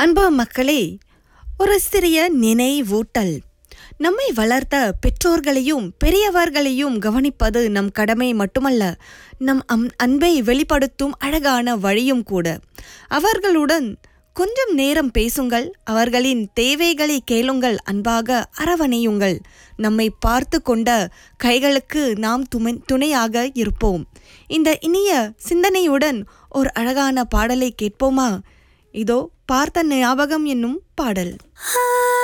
அன்பு மக்களே ஒரு சிறிய நினைவூட்டல் நம்மை வளர்த்த பெற்றோர்களையும் பெரியவர்களையும் கவனிப்பது நம் கடமை மட்டுமல்ல நம் அம் அன்பை வெளிப்படுத்தும் அழகான வழியும் கூட அவர்களுடன் கொஞ்சம் நேரம் பேசுங்கள் அவர்களின் தேவைகளை கேளுங்கள் அன்பாக அரவணையுங்கள் நம்மை பார்த்து கொண்ட கைகளுக்கு நாம் துமை துணையாக இருப்போம் இந்த இனிய சிந்தனையுடன் ஒரு அழகான பாடலை கேட்போமா இதோ பார்த்த ஞாபகம் என்னும் பாடல்